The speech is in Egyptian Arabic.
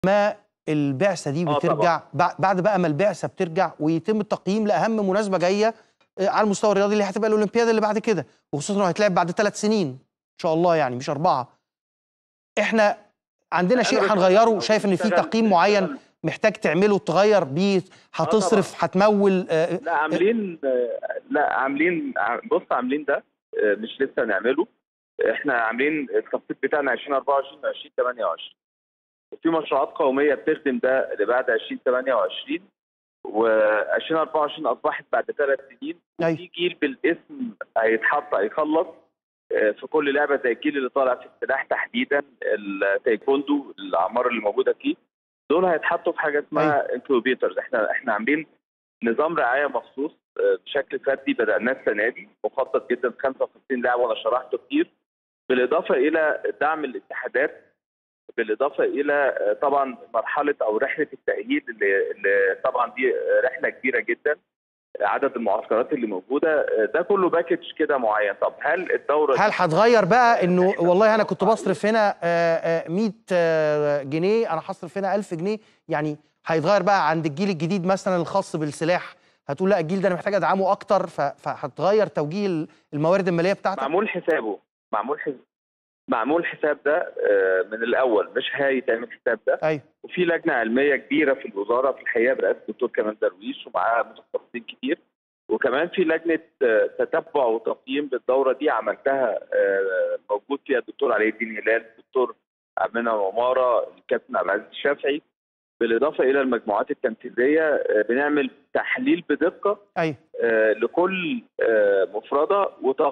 ما البعثه دي آه بترجع بع- بعد بقى ما البعثه بترجع ويتم التقييم لاهم مناسبه جايه آه، على المستوى الرياضي اللي هتبقى الاولمبياد اللي بعد كده وخصوصا انه هيتلعب بعد ثلاث سنين ان شاء الله يعني مش اربعه احنا عندنا أنا شيء بشوف هنغيره لو شايف ان في بنشتغل- تقييم معين بنشتغل- محتاج تعمله تغير بيه هتصرف هتمول آه، لا عاملين لا عاملين بص عاملين ده آه، مش لسه نعمله احنا عاملين التخطيط بتاعنا 2024 و 2028 وفي مشروعات قوميه بتخدم ده اللي بعد 2028 و2024 اصبحت بعد ثلاث سنين أيوة. وفي جيل بالاسم هيتحط هيخلص آه، في كل لعبه زي الجيل اللي طالع في السلاح تحديدا التايكوندو الاعمار اللي موجوده فيه دول هيتحطوا في حاجه اسمها انكوبيترز احنا احنا عاملين نظام رعايه مخصوص آه، بشكل فردي بدأناه السنه دي مخطط جدا 55 لاعب وانا شرحته كتير بالاضافه الى دعم الاتحادات بالاضافه الى آه، طبعا مرحله او رحله التاهيل اللي, اللي طبعا دي آه، رحله كبيره جدا عدد المعسكرات اللي موجوده آه، ده كله باكج كده معين طب هل الدوره هل هتغير بقى انه إحنا والله انا بنطبق كنت بصرف هنا آه، آه، 100 آه، جنيه انا هصرف هنا 1000 جنيه يعني هيتغير بقى عند الجيل الجديد مثلا الخاص بالسلاح هتقول لا الجيل ده انا محتاج ادعمه اكتر ف- فهتغير توجيه الموارد الماليه بتاعتك معمول حسابه معمول حساب معمول حساب ده آه، من الاول مش هيتعمل حساب ده ايوه وفي لجنه علميه كبيره في الوزاره في الحقيقه برئاسه الدكتور كمال درويش ومعاها متخصصين كتير وكمان في لجنه آه، تتبع وتقييم للدوره دي عملتها آه، موجود فيها الدكتور علي الدين هلال الدكتور امينه عماره الكابتن عبد العزيز الشافعي بالاضافه الى المجموعات التنفيذيه آه، بنعمل تحليل بدقه ايوه آه، لكل آه، مفرده وتقييم